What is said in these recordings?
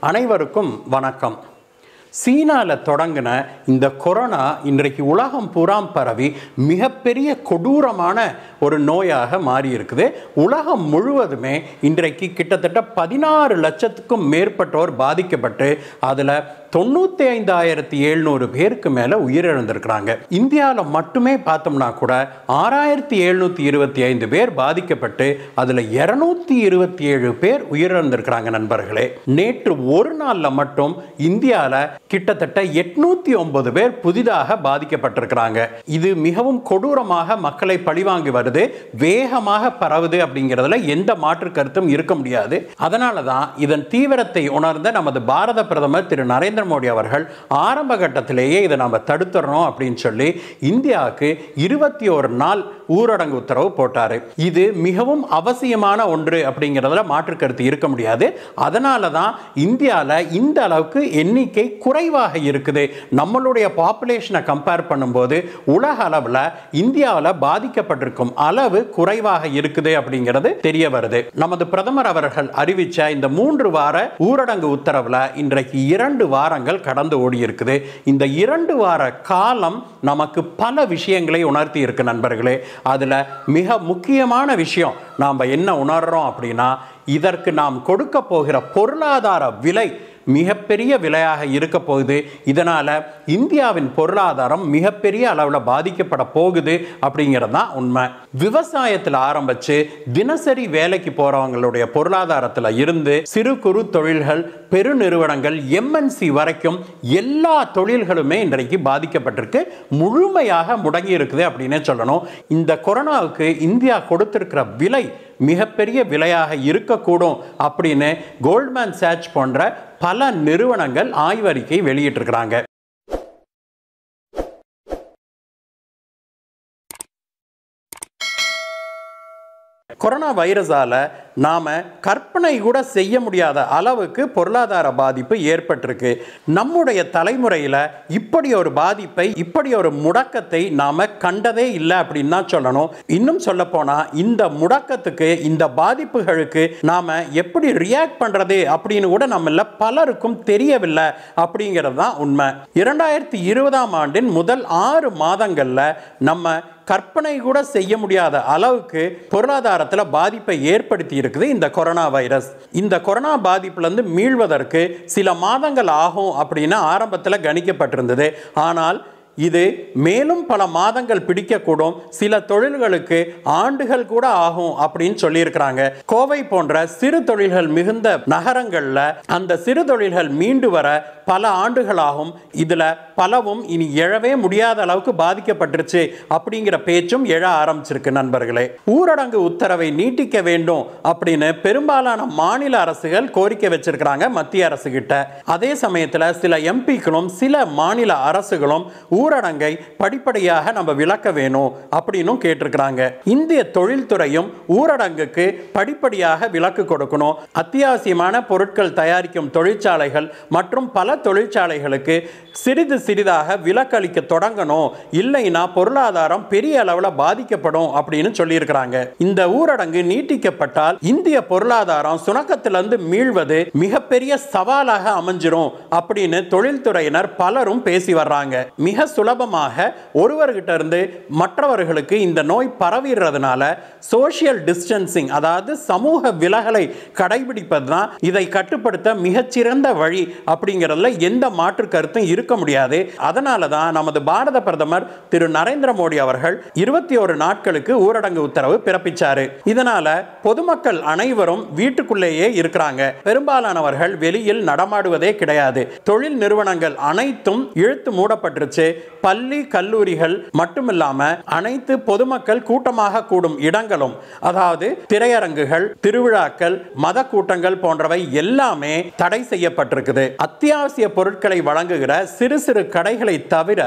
அனைவருக்கும் வணக்கம் சீனாவில் தொடங்கின இந்த கொரோனா இன்றைக்கு உலகம் பூராம் பரவி மிகப்பெரிய கொடூரமான ஒரு நோயாக மாறி இருக்குது உலகம் முழுவதுமே இன்றைக்கு கிட்டத்தட்ட பதினாறு லட்சத்துக்கும் மேற்பட்டோர் பாதிக்கப்பட்டு அதில் தொண்ணூற்றி ஐந்தாயிரத்தி எழுநூறு பேருக்கு மேலே உயிரிழந்திருக்கிறாங்க இந்தியாவில் மட்டுமே பார்த்தோம்னா கூட ஆறாயிரத்தி எழுநூற்றி இருபத்தி ஐந்து பேர் பாதிக்கப்பட்டு அதில் இரநூத்தி இருபத்தி ஏழு பேர் உயிரிழந்திருக்கிறாங்க நண்பர்களே நேற்று ஒரு நாளில் மட்டும் இந்தியாவில் கிட்டத்தட்ட எட்நூத்தி ஒன்பது பேர் புதிதாக பாதிக்கப்பட்டிருக்கிறாங்க இது மிகவும் கொடூரமாக மக்களை பழிவாங்கி வருது வேகமாக பரவுது அப்படிங்கிறதுல எந்த மாற்று கருத்தும் இருக்க முடியாது அதனால தான் இதன் தீவிரத்தை உணர்ந்த நமது பாரத பிரதமர் திரு நரேந்திர மோடி அவர்கள் ஆரம்ப கட்டத்திலேயே இதை நம்ம தடுத்துறோம் அப்படின்னு சொல்லி இந்தியாவுக்கு இருபத்தி ஒரு நாள் ஊரடங்கு உத்தரவு போட்டார் இது மிகவும் அவசியமான ஒன்று அப்படிங்கிறதுல மாற்று கருத்து இருக்க முடியாது அதனால தான் இந்தியாவில் இந்த அளவுக்கு எண்ணிக்கை குறைவாக இருக்குது நம்மளுடைய பாப்புலேஷனை கம்பேர் பண்ணும்போது உலக அளவில் இந்தியாவில் பாதிக்கப்பட்டிருக்கும் அளவு குறைவாக இருக்குது அப்படிங்கிறது தெரிய வருது நமது பிரதமர் அவர்கள் அறிவிச்ச இந்த மூன்று வார ஊரடங்கு உத்தரவில் இன்றைக்கு இரண்டு வாரங்கள் கடந்து ஓடி இருக்குது இந்த இரண்டு வார காலம் நமக்கு பல விஷயங்களை உணர்த்தி இருக்கு நண்பர்களே அதில் மிக முக்கியமான விஷயம் நாம் என்ன உணர்றோம் அப்படின்னா இதற்கு நாம் கொடுக்க போகிற பொருளாதார விலை மிகப்பெரிய விலையாக இருக்க போகுது இதனால் இந்தியாவின் பொருளாதாரம் மிகப்பெரிய அளவில் பாதிக்கப்பட போகுது அப்படிங்கிறது தான் உண்மை விவசாயத்தில் ஆரம்பித்து தினசரி வேலைக்கு போகிறவங்களுடைய பொருளாதாரத்தில் இருந்து சிறு குறு தொழில்கள் பெருநிறுவனங்கள் எம்என்சி வரைக்கும் எல்லா தொழில்களுமே இன்றைக்கு பாதிக்கப்பட்டிருக்கு முழுமையாக முடங்கி இருக்குது அப்படின்னே சொல்லணும் இந்த கொரோனாவுக்கு இந்தியா கொடுத்திருக்கிற விலை மிகப்பெரிய விலையாக இருக்கக்கூடும் அப்படின்னு கோல்ட்மேன் சேட்ச் போன்ற பல நிறுவனங்கள் ஆய்வறிக்கை வெளியிட்டிருக்கிறாங்க கொரோனா வைரஸால நாம கற்பனை கூட செய்ய முடியாத அளவுக்கு பொருளாதார பாதிப்பு ஏற்பட்டிருக்கு நம்முடைய தலைமுறையில் இப்படி ஒரு பாதிப்பை இப்படி ஒரு முடக்கத்தை நாம கண்டதே இல்லை அப்படின்னு தான் சொல்லணும் இன்னும் சொல்ல போனா இந்த முடக்கத்துக்கு இந்த பாதிப்புகளுக்கு நாம எப்படி ரியாக்ட் பண்றது அப்படின்னு கூட நம்மள பலருக்கும் தெரியவில்லை அப்படிங்கிறது தான் உண்மை இரண்டாயிரத்தி இருபதாம் ஆண்டின் முதல் ஆறு மாதங்கள்ல நம்ம கற்பனை கூட செய்ய முடியாத அளவுக்கு பொருளாதாரத்தில் பாதிப்பை ஏற்படுத்தி இருக்குது இந்த கொரோனா வைரஸ் இந்த கொரோனா பாதிப்புலேருந்து மீள்வதற்கு சில மாதங்கள் ஆகும் அப்படின்னு ஆரம்பத்தில் கணிக்கப்பட்டிருந்தது ஆனால் இது மேலும் பல மாதங்கள் பிடிக்கக்கூடும் சில தொழில்களுக்கு ஆண்டுகள் கூட ஆகும் அப்படின்னு சொல்லியிருக்கிறாங்க கோவை போன்ற சிறு தொழில்கள் மிகுந்த நகரங்களில் அந்த சிறு தொழில்கள் மீண்டு வர பல ஆண்டுகள் ஆகும் இதில் பலவும் இனி எழவே முடியாத அளவுக்கு பாதிக்கப்பட்டுருச்சு அப்படிங்கிற பேச்சும் எழ ஆரம்பிச்சிருக்கு நண்பர்களே ஊரடங்கு உத்தரவை நீட்டிக்க வேண்டும் அப்படின்னு பெரும்பாலான மாநில அரசுகள் கோரிக்கை வச்சிருக்கிறாங்க மத்திய அரசு கிட்ட அதே சமயத்தில் சில எம்பிக்களும் சில மாநில அரசுகளும் ஊரடங்கை படிப்படியாக நம்ம விளக்க வேணும் அப்படின்னும் கேட்டிருக்கிறாங்க இந்திய தொழில்துறையும் ஊரடங்குக்கு படிப்படியாக விலக்கு கொடுக்கணும் அத்தியாவசியமான பொருட்கள் தயாரிக்கும் தொழிற்சாலைகள் மற்றும் பல தொழிற்சாலைகளுக்கு சிறிது சிறிதாக விலக்களிக்க தொடங்கணும் இல்லைன்னா பொருளாதாரம் பெரிய அளவில் பாதிக்கப்படும் அப்படின்னு சொல்லியிருக்கிறாங்க இந்த ஊரடங்கு நீட்டிக்கப்பட்டால் இந்திய பொருளாதாரம் சுணக்கத்திலிருந்து மீள்வது மிகப்பெரிய சவாலாக அமைஞ்சிரும் அப்படின்னு தொழில்துறையினர் பலரும் பேசி வர்றாங்க மிக சுலபமாக ஒருவர்கிட்ட இருந்து மற்றவர்களுக்கு இந்த நோய் பரவிடுறதுனால சோசியல் டிஸ்டன்சிங் அதாவது சமூக விலகலை கடைபிடிப்பது தான் இதை கட்டுப்படுத்த மிகச்சிறந்த வழி அப்படிங்கிறதுல எந்த மாற்று கருத்தும் இருக்க முடியாது அதனால தான் நமது பாரத பிரதமர் திரு நரேந்திர மோடி அவர்கள் இருபத்தி ஒரு நாட்களுக்கு ஊரடங்கு உத்தரவு பிறப்பிச்சாரு இதனால பொதுமக்கள் அனைவரும் வீட்டுக்குள்ளேயே இருக்கிறாங்க பெரும்பாலானவர்கள் வெளியில் நடமாடுவதே கிடையாது தொழில் நிறுவனங்கள் அனைத்தும் இழுத்து மூடப்பட்டுருச்சு பள்ளி கல்லூரிகள் மட்டுமில்லாம அனைத்து பொதுமக்கள் கூட்டமாக கூடும் இடங்களும் அதாவது திரையரங்குகள் திருவிழாக்கள் மத கூட்டங்கள் போன்றவை எல்லாமே தடை செய்யப்பட்டிருக்குது அத்தியாவசிய பொருட்களை வழங்குகிற சிறு சிறு கடைகளை தவிர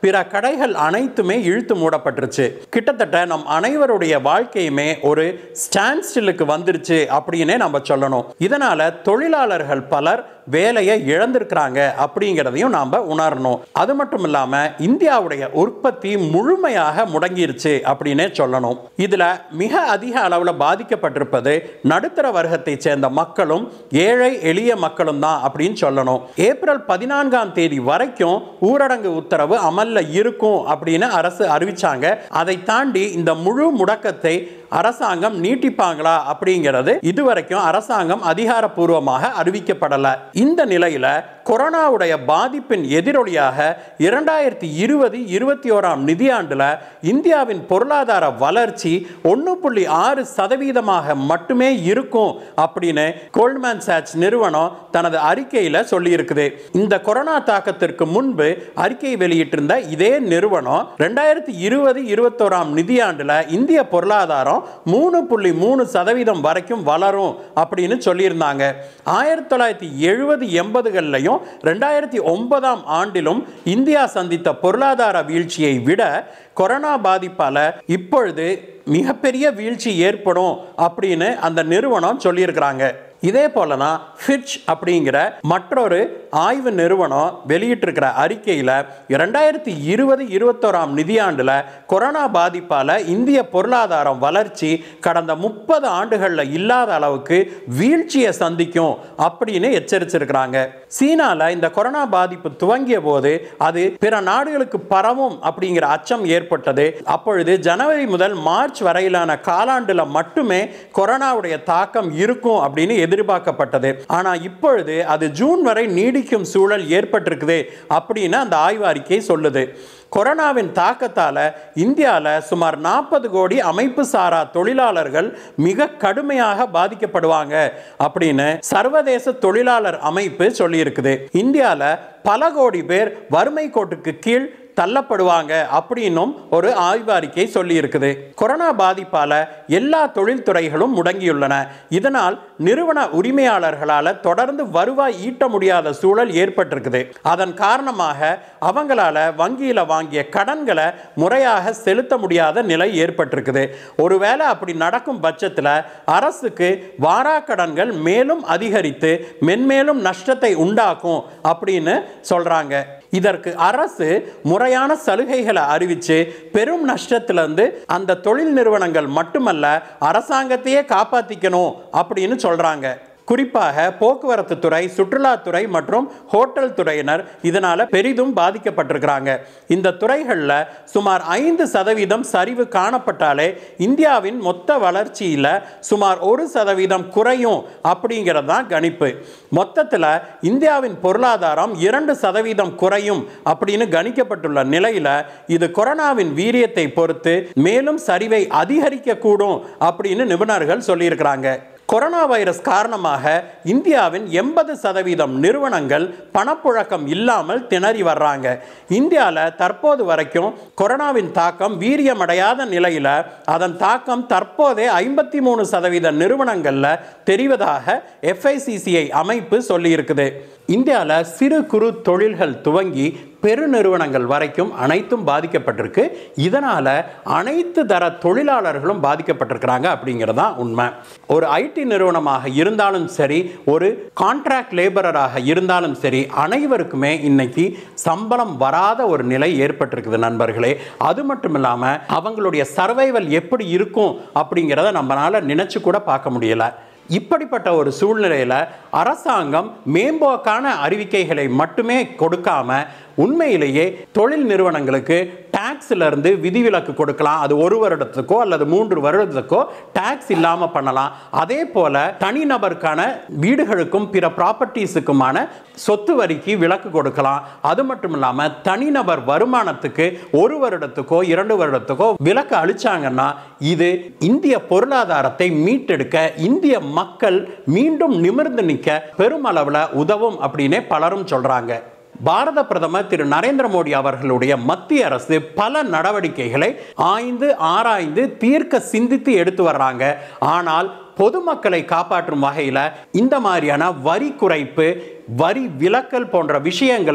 பிற கடைகள் அனைத்துமே இழுத்து மூடப்பட்டுருச்சு கிட்டத்தட்ட நம் அனைவருடைய வாழ்க்கையுமே ஒரு ஸ்டாண்ட் ஸ்டில்லுக்கு வந்துருச்சு அப்படின்னே நம்ம சொல்லணும் இதனால தொழிலாளர்கள் பலர் வேலையை இழந்திருக்கிறாங்க அப்படிங்கிறதையும் நாம் உணரணும் அது மட்டும் இல்லாமல் இந்தியாவுடைய உற்பத்தி முழுமையாக முடங்கிருச்சு அப்படின்னே சொல்லணும் இதில் மிக அதிக அளவில் பாதிக்கப்பட்டிருப்பது நடுத்தர வர்க்கத்தை சேர்ந்த மக்களும் ஏழை எளிய மக்களும் தான் அப்படின்னு சொல்லணும் ஏப்ரல் பதினான்காம் தேதி வரைக்கும் ஊரடங்கு உத்தரவு அமல்ல இருக்கும் அப்படின்னு அரசு அறிவிச்சாங்க அதை தாண்டி இந்த முழு முடக்கத்தை அரசாங்கம் நீட்டிப்பாங்களா அப்படிங்கிறது இதுவரைக்கும் அரசாங்கம் அதிகாரப்பூர்வமாக அறிவிக்கப்படல இந்த நிலையில கொரோனாவுடைய பாதிப்பின் எதிரொலியாக இரண்டாயிரத்தி இருபது இருபத்தி ஓராம் நிதியாண்டுல இந்தியாவின் பொருளாதார வளர்ச்சி ஒன்று புள்ளி ஆறு சதவீதமாக மட்டுமே இருக்கும் அப்படின்னு கோல்ட்மேன் சாட்ச் நிறுவனம் தனது அறிக்கையில் சொல்லியிருக்குது இந்த கொரோனா தாக்கத்திற்கு முன்பு அறிக்கை வெளியிட்டிருந்த இதே நிறுவனம் ரெண்டாயிரத்தி இருபது இருபத்தோராம் நிதியாண்டுல இந்திய பொருளாதாரம் மூணு புள்ளி மூணு சதவீதம் வரைக்கும் வளரும் அப்படின்னு சொல்லியிருந்தாங்க ஆயிரத்தி தொள்ளாயிரத்தி எழுபது எண்பதுகள்லையும் ரெண்டாயிரத்தி ஒன்பதாம் ஆண்டிலும் இந்தியா சந்தித்த பொருளாதார வீழ்ச்சியை விட கொரோனா பாதிப்பால இப்பொழுது மிகப்பெரிய வீழ்ச்சி ஏற்படும் அப்படின்னு அந்த நிறுவனம் சொல்லியிருக்கிறாங்க இதே போல தான் ஃபிட்ச் அப்படிங்கிற மற்றொரு ஆய்வு நிறுவனம் வெளியிட்டிருக்கிற அறிக்கையில் இரண்டாயிரத்தி இருபது இருபத்தோராம் நிதியாண்டில் கொரோனா பாதிப்பால் இந்திய பொருளாதாரம் வளர்ச்சி கடந்த முப்பது ஆண்டுகளில் இல்லாத அளவுக்கு வீழ்ச்சியை சந்திக்கும் அப்படின்னு எச்சரிச்சிருக்கிறாங்க சீனாவில் இந்த கொரோனா பாதிப்பு துவங்கிய போது அது பிற நாடுகளுக்கு பரவும் அப்படிங்கிற அச்சம் ஏற்பட்டது அப்பொழுது ஜனவரி முதல் மார்ச் வரையிலான காலாண்டில் மட்டுமே கொரோனாவுடைய தாக்கம் இருக்கும் அப்படின்னு எதிர்பார்க்கப்பட்டது ஆனால் இப்பொழுது அது ஜூன் வரை நீடிக்கும் சூழல் ஏற்பட்டிருக்குது அப்படின்னு அந்த ஆய்வு அறிக்கை சொல்லுது கொரோனாவின் தாக்கத்தால் இந்தியாவில் சுமார் நாற்பது கோடி அமைப்பு சாரா தொழிலாளர்கள் மிக கடுமையாக பாதிக்கப்படுவாங்க அப்படின்னு சர்வதேச தொழிலாளர் அமைப்பு சொல்லியிருக்குது இந்தியாவில் பல கோடி பேர் வறுமை கோட்டுக்கு கீழ் தள்ளப்படுவாங்க அப்படின்னும் ஒரு ஆய்வு அறிக்கை சொல்லி இருக்குது கொரோனா பாதிப்பால எல்லா தொழில்துறைகளும் முடங்கியுள்ளன இதனால் நிறுவன உரிமையாளர்களால் தொடர்ந்து வருவாய் ஈட்ட முடியாத சூழல் ஏற்பட்டிருக்குது அதன் காரணமாக அவங்களால வங்கியில் வாங்கிய கடன்களை முறையாக செலுத்த முடியாத நிலை ஏற்பட்டிருக்குது ஒருவேளை அப்படி நடக்கும் பட்சத்தில் அரசுக்கு வாராக்கடன்கள் மேலும் அதிகரித்து மென்மேலும் நஷ்டத்தை உண்டாக்கும் அப்படின்னு சொல்றாங்க இதற்கு அரசு முறையான சலுகைகளை அறிவித்து பெரும் நஷ்டத்திலிருந்து அந்த தொழில் நிறுவனங்கள் மட்டுமல்ல அரசாங்கத்தையே காப்பாற்றிக்கணும் அப்படின்னு சொல்றாங்க குறிப்பாக போக்குவரத்து துறை சுற்றுலாத்துறை மற்றும் ஹோட்டல் துறையினர் இதனால பெரிதும் பாதிக்கப்பட்டிருக்கிறாங்க இந்த துறைகளில் சுமார் ஐந்து சதவீதம் சரிவு காணப்பட்டாலே இந்தியாவின் மொத்த வளர்ச்சியில் சுமார் ஒரு சதவீதம் குறையும் அப்படிங்கிறது தான் கணிப்பு மொத்தத்தில் இந்தியாவின் பொருளாதாரம் இரண்டு சதவீதம் குறையும் அப்படின்னு கணிக்கப்பட்டுள்ள நிலையில் இது கொரோனாவின் வீரியத்தை பொறுத்து மேலும் சரிவை அதிகரிக்கக்கூடும் அப்படின்னு நிபுணர்கள் சொல்லியிருக்கிறாங்க கொரோனா வைரஸ் காரணமாக இந்தியாவின் எண்பது சதவீதம் நிறுவனங்கள் பணப்புழக்கம் இல்லாமல் திணறி வர்றாங்க இந்தியாவில் தற்போது வரைக்கும் கொரோனாவின் தாக்கம் வீரியமடையாத நிலையில் அதன் தாக்கம் தற்போதே ஐம்பத்தி மூணு சதவீத நிறுவனங்களில் தெரிவதாக எஃப்ஐசிசிஐ அமைப்பு சொல்லியிருக்குது இந்தியாவில் சிறு குறு தொழில்கள் துவங்கி பெருநிறுவனங்கள் வரைக்கும் அனைத்தும் பாதிக்கப்பட்டிருக்கு இதனால் அனைத்து தர தொழிலாளர்களும் பாதிக்கப்பட்டிருக்கிறாங்க அப்படிங்கிறது தான் உண்மை ஒரு ஐடி நிறுவனமாக இருந்தாலும் சரி ஒரு கான்ட்ராக்ட் லேபரராக இருந்தாலும் சரி அனைவருக்குமே இன்னைக்கு சம்பளம் வராத ஒரு நிலை ஏற்பட்டிருக்குது நண்பர்களே அது மட்டும் இல்லாமல் அவங்களுடைய சர்வைவல் எப்படி இருக்கும் அப்படிங்கிறத நம்மளால் நினச்சி கூட பார்க்க முடியலை இப்படிப்பட்ட ஒரு சூழ்நிலையில் அரசாங்கம் மேம்போக்கான அறிவிக்கைகளை மட்டுமே கொடுக்காம உண்மையிலேயே தொழில் நிறுவனங்களுக்கு டாக்ஸ்ல இருந்து விதிவிலக்கு கொடுக்கலாம் அது ஒரு வருடத்துக்கோ அல்லது மூன்று வருடத்துக்கோ டாக்ஸ் இல்லாம பண்ணலாம் அதே போல தனிநபருக்கான வீடுகளுக்கும் பிற ப்ராப்பர்ட்டிஸுக்குமான சொத்து வரிக்கு விலக்கு கொடுக்கலாம் அது மட்டும் இல்லாம தனிநபர் வருமானத்துக்கு ஒரு வருடத்துக்கோ இரண்டு வருடத்துக்கோ விலக்கு அளிச்சாங்கன்னா இது இந்திய பொருளாதாரத்தை மீட்டெடுக்க இந்திய மக்கள் மீண்டும் நிமிர்ந்து நிற்க பெருமளவில் உதவும் அப்படின்னே பலரும் சொல்றாங்க பாரத பிரதமர் திரு நரேந்திர மோடி அவர்களுடைய மத்திய அரசு பல நடவடிக்கைகளை ஆய்ந்து ஆராய்ந்து தீர்க்க சிந்தித்து எடுத்து வர்றாங்க ஆனால் பொதுமக்களை காப்பாற்றும் வகையில் இந்த மாதிரியான வரி குறைப்பு வரி விலக்கல் போன்ற விஷயங்களை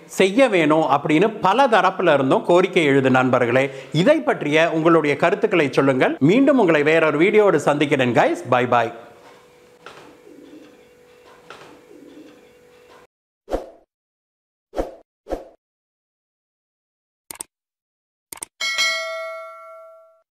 செய்ய வேணும் அப்படின்னு பல தரப்புல இருந்தும் கோரிக்கை எழுது நண்பர்களே இதை பற்றிய உங்களுடைய கருத்துக்களை சொல்லுங்கள் மீண்டும் உங்களை வேறொரு வீடியோவோடு சந்திக்கிறேன் கைஸ் பை பாய்